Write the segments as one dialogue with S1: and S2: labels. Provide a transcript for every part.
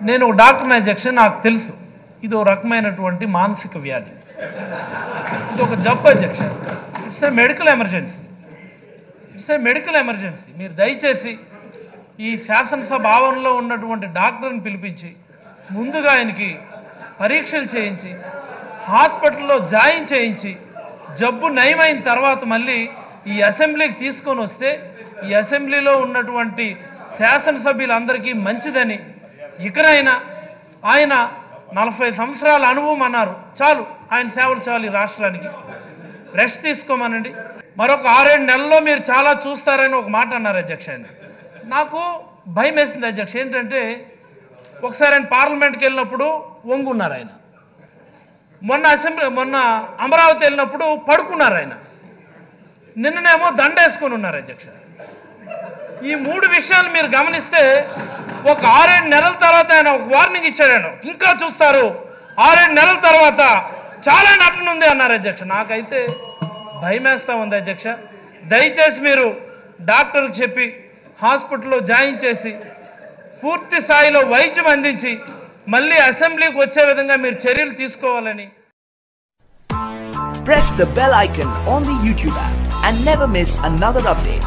S1: నేను ఒక డాక్టర్ అధ్యక్ష నాకు తెలుసు ఇది ఒక రకమైనటువంటి మానసిక వ్యాధి ఇది ఒక జబ్బు అధ్యక్ష it's a medical emergency it's a medical emergency మీరు దయచేసి ఈ శాసనసభ ఆవరణలో ఉన్నటువంటి డాక్టర్ని పిలిపించి ముందుగా ఆయనకి పరీక్షలు చేయించి హాస్పిటల్లో జాయిన్ చేయించి జబ్బు నయమైన తర్వాత మళ్ళీ ఈ అసెంబ్లీకి తీసుకొని వస్తే ఈ అసెంబ్లీలో ఉన్నటువంటి శాసనసభ్యులందరికీ మంచిదని ఇకనైనా ఆయన నలభై సంవత్సరాల అనుభవం అన్నారు చాలు ఆయన సేవలు చాలు ఈ రాష్ట్రానికి రెస్ట్ తీసుకోమనండి మరొక ఆరేడు నెలల్లో మీరు చాలా చూస్తారని ఒక మాట అన్నారు అధ్యక్ష ఆయన నాకు భయం వేసింది అధ్యక్ష ఏంటంటే ఒకసారి ఆయన పార్లమెంట్కి వెళ్ళినప్పుడు వంగున్నారు ఆయన మొన్న అసెంబ్లీ మొన్న అమరావతి వెళ్ళినప్పుడు పడుకున్నారు ఆయన నిన్ననేమో దండేసుకొని ఉన్నారు అధ్యక్ష ఈ మూడు విషయాలు మీరు గమనిస్తే ఒక ఆరేడు నెలల తర్వాత ఆయన ఒక వార్నింగ్ ఇచ్చాడు ఆయన ఇంకా చూస్తారు ఆరేడు నెలల తర్వాత చాలా నటనుంది అన్నారు అధ్యక్ష నాకైతే భయమేస్తా ఉంది అధ్యక్ష దయచేసి మీరు డాక్టర్కి చెప్పి హాస్పిటల్లో జాయిన్ చేసి పూర్తి స్థాయిలో వైద్యం అందించి మళ్ళీ అసెంబ్లీకి వచ్చే విధంగా మీరు చర్యలు తీసుకోవాలని
S2: Press the bell icon on the YouTube app and never miss another update.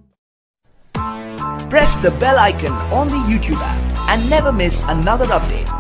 S2: Press the bell icon on the YouTube app and never miss another update.